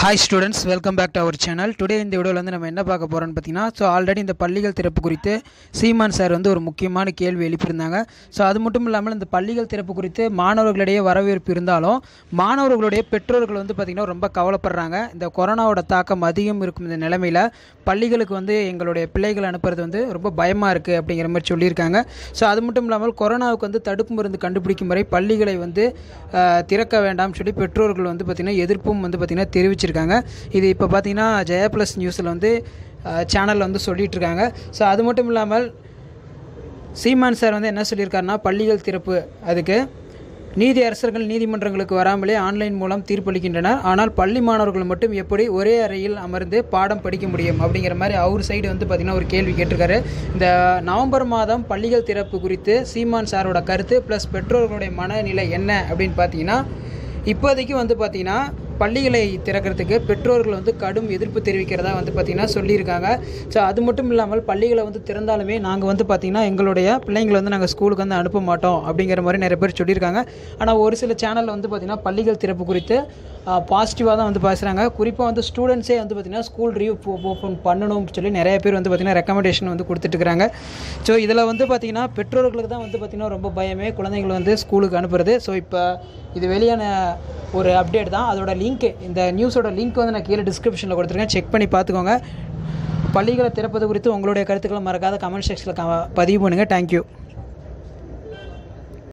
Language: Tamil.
hi students welcome back to our channel today இந்த வீடியோவில் வந்து நம்ம என்ன பார்க்க போகிறோம்னு பார்த்தீங்கன்னா ஸோ ஆல்ரெடி இந்த பள்ளிகள் திறப்பு குறித்து சீமான் சார் வந்து ஒரு முக்கியமான கேள்வி எழுப்பியிருந்தாங்க ஸோ அது மட்டும் இல்லாமல் இந்த பள்ளிகள் திறப்பு குறித்து மாணவர்களிடையே வரவேற்பு இருந்தாலும் மாணவர்களுடைய பெற்றோர்கள் வந்து பார்த்திங்கன்னா ரொம்ப கவலைப்படுறாங்க இந்த கொரோனாவோட தாக்கம் அதிகம் இருக்கும் இந்த நிலைமையில் பள்ளிகளுக்கு வந்து எங்களுடைய பிள்ளைகள் அனுப்புறது வந்து ரொம்ப பயமாக இருக்குது அப்படிங்கிற மாதிரி சொல்லியிருக்காங்க ஸோ அது மட்டும் இல்லாமல் கொரோனாவுக்கு வந்து தடுப்பு மருந்து கண்டுபிடிக்கும் வரை பள்ளிகளை வந்து அஹ், திறக்க வேண்டாம்னு சொல்லி பெற்றோர்கள் வந்து பார்த்திங்கன்னா எதிர்ப்பும் வந்து பார்த்திங்கன்னா தெரிவிச்சிருக்காங்க இது இப்போ பார்த்திங்கன்னா ஜெயா ப்ளஸ் நியூஸில் வந்து சேனலில் வந்து சொல்லிட்டு இருக்காங்க ஸோ அது மட்டும் இல்லாமல் சீமான் சார் வந்து என்ன சொல்லியிருக்காருன்னா பள்ளிகள் திறப்பு அதுக்கு நீதி அரசர்கள் நீதிமன்றங்களுக்கு வராமலே ஆன்லைன் மூலம் தீர்ப்பளிக்கின்றனர் ஆனால் பள்ளி மாணவர்கள் மட்டும் எப்படி ஒரே அறையில் அமர்ந்து பாடம் படிக்க முடியும் அப்படிங்கிற மாதிரி அவர் சைடு வந்து பார்த்திங்கன்னா ஒரு கேள்வி கேட்டிருக்காரு இந்த நவம்பர் மாதம் பள்ளிகள் திறப்பு குறித்து சீமான் சாரோட கருத்து ப்ளஸ் பெற்றோர்களுடைய மனநிலை என்ன அப்படின்னு பார்த்தீங்கன்னா இப்போதைக்கு வந்து பார்த்திங்கன்னா பள்ளிகளை திறக்கிறதுக்கு பெற்றோர்கள் வந்து கடும் எதிர்ப்பு தெரிவிக்கிறதா வந்து பார்த்திங்கன்னா சொல்லியிருக்காங்க ஸோ அது மட்டும் இல்லாமல் பள்ளிகளை வந்து திறந்தாலுமே நாங்கள் வந்து பார்த்திங்கன்னா எங்களுடைய பிள்ளைங்களை வந்து நாங்கள் ஸ்கூலுக்கு வந்து அனுப்ப மாட்டோம் அப்படிங்கிற மாதிரி நிறைய பேர் சொல்லியிருக்காங்க ஆனால் ஒரு சில சேனலில் வந்து பார்த்திங்கன்னா பள்ளிகள் திறப்பு குறித்து பாசிட்டிவாக தான் வந்து பேசுகிறாங்க குறிப்பாக வந்து ஸ்டூடெண்ட்ஸே வந்து பார்த்திங்கன்னா ஸ்கூல் ரீவ் ஓப்பன் பண்ணணும்னு சொல்லி நிறைய பேர் வந்து பார்த்திங்கன்னா ரெக்கமெண்டேஷன் வந்து கொடுத்துட்ருக்காங்க ஸோ இதில் வந்து பார்த்திங்கன்னா பெற்றோர்களுக்கு தான் வந்து பார்த்திங்கன்னா ரொம்ப பயமே குழந்தைங்களை வந்து ஸ்கூலுக்கு அனுப்புறது ஸோ இப்போ இது வெளியான ஒரு அப்டேட் தான் அதோட லிங்க் இந்த நியூஸோட லிங்க் வந்து நான் கீழே டிஸ்கிரிப்ஷனில் கொடுத்துருக்கேன் செக் பண்ணி பார்த்துக்கோங்க பள்ளிகளை திறப்பது குறித்து உங்களுடைய கருத்துக்களை மறக்காத கமெண்ட் செக்ஷனில் பதிவு பண்ணுங்கள் தேங்க்யூ